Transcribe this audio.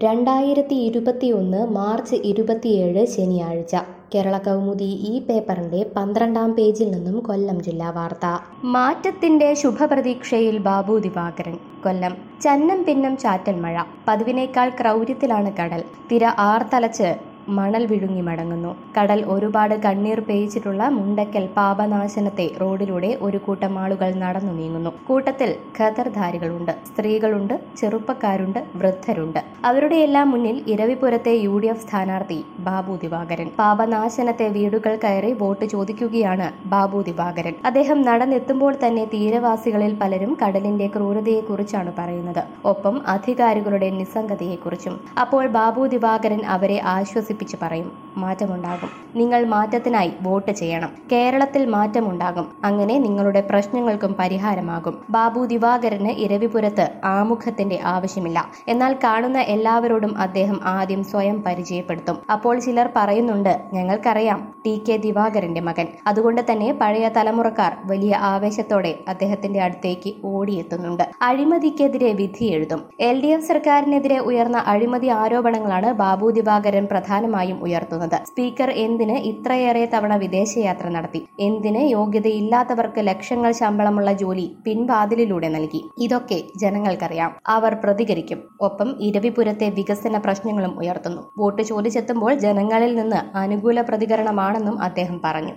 രണ്ടായിരത്തി ഇരുപത്തിയൊന്ന് മാർച്ച് ഇരുപത്തിയേഴ് ശനിയാഴ്ച കേരള കൗമുദി ഈ പേപ്പറിന്റെ പന്ത്രണ്ടാം പേജിൽ നിന്നും കൊല്ലം ജില്ലാ വാർത്ത മാറ്റത്തിന്റെ ശുഭപ്രതീക്ഷയിൽ ബാബു ദിവാകരൻ കൊല്ലം ചന്നം പിന്നം ചാറ്റൽ മഴ പതിവിനേക്കാൾ ക്രൗര്യത്തിലാണ് കടൽ തിര ആർത്തലച്ച് മണൽ വിഴുങ്ങി മടങ്ങുന്നു കടൽ ഒരുപാട് കണ്ണീർ പേയിച്ചിട്ടുള്ള മുണ്ടക്കൽ പാപനാശനത്തെ റോഡിലൂടെ ഒരു കൂട്ടം ആളുകൾ നടന്നു നീങ്ങുന്നു കൂട്ടത്തിൽ ഖദർധാരികളുണ്ട് സ്ത്രീകളുണ്ട് ചെറുപ്പക്കാരുണ്ട് വൃദ്ധരുണ്ട് അവരുടെ എല്ലാം മുന്നിൽ ഇരവിപുരത്തെ യു ഡി എഫ് സ്ഥാനാർത്ഥി ബാബു ദിവാകരൻ പാപനാശനത്തെ വീടുകൾ കയറി വോട്ട് ചോദിക്കുകയാണ് ബാബു ദിവാകരൻ അദ്ദേഹം നടന്നെത്തുമ്പോൾ തന്നെ തീരവാസികളിൽ പലരും കടലിന്റെ ക്രൂരതയെക്കുറിച്ചാണ് പറയുന്നത് ഒപ്പം അധികാരികളുടെ നിസ്സംഗതയെക്കുറിച്ചും അപ്പോൾ ബാബു ദിവാകരൻ അവരെ ആശ്വസിപ്പിച്ചു പറയും മാറ്റമുണ്ടാകും നിങ്ങൾ മാറ്റത്തിനായി വോട്ട് ചെയ്യണം കേരളത്തിൽ മാറ്റമുണ്ടാകും അങ്ങനെ നിങ്ങളുടെ പ്രശ്നങ്ങൾക്കും പരിഹാരമാകും ബാബു ദിവാകരന് ഇരവിപുരത്ത് ആമുഖത്തിന്റെ ആവശ്യമില്ല എന്നാൽ കാണുന്ന എല്ലാവരോടും അദ്ദേഹം ആദ്യം സ്വയം പരിചയപ്പെടുത്തും അപ്പോൾ ചിലർ പറയുന്നുണ്ട് ഞങ്ങൾക്കറിയാം ടി കെ ദിവാകരന്റെ മകൻ അതുകൊണ്ട് തന്നെ പഴയ തലമുറക്കാർ വലിയ ആവേശത്തോടെ അദ്ദേഹത്തിന്റെ അടുത്തേക്ക് ഓടിയെത്തുന്നുണ്ട് അഴിമതിക്കെതിരെ വിധി എഴുതും എൽ ഡി എഫ് സർക്കാരിനെതിരെ ഉയർന്ന അഴിമതി ആരോപണങ്ങളാണ് ബാബു ദിവാകരൻ പ്രധാനമായും ഉയർത്തുന്നത് സ്പീക്കർ എന്തിന് ഇത്രയേറെ തവണ വിദേശയാത്ര നടത്തി എന്തിന് യോഗ്യതയില്ലാത്തവർക്ക് ലക്ഷങ്ങൾ ശമ്പളമുള്ള ജോലി പിൻവാതിലിലൂടെ നൽകി ഇതൊക്കെ ജനങ്ങൾക്കറിയാം അവർ പ്രതികരിക്കും ഒപ്പം ഇരവിപുരത്തെ വികസന പ്രശ്നങ്ങളും ഉയർത്തുന്നു വോട്ട് ചോദിച്ചെത്തുമ്പോൾ ജനങ്ങളിൽ നിന്ന് അനുകൂല പ്രതികരണമാണെന്നും അദ്ദേഹം പറഞ്ഞു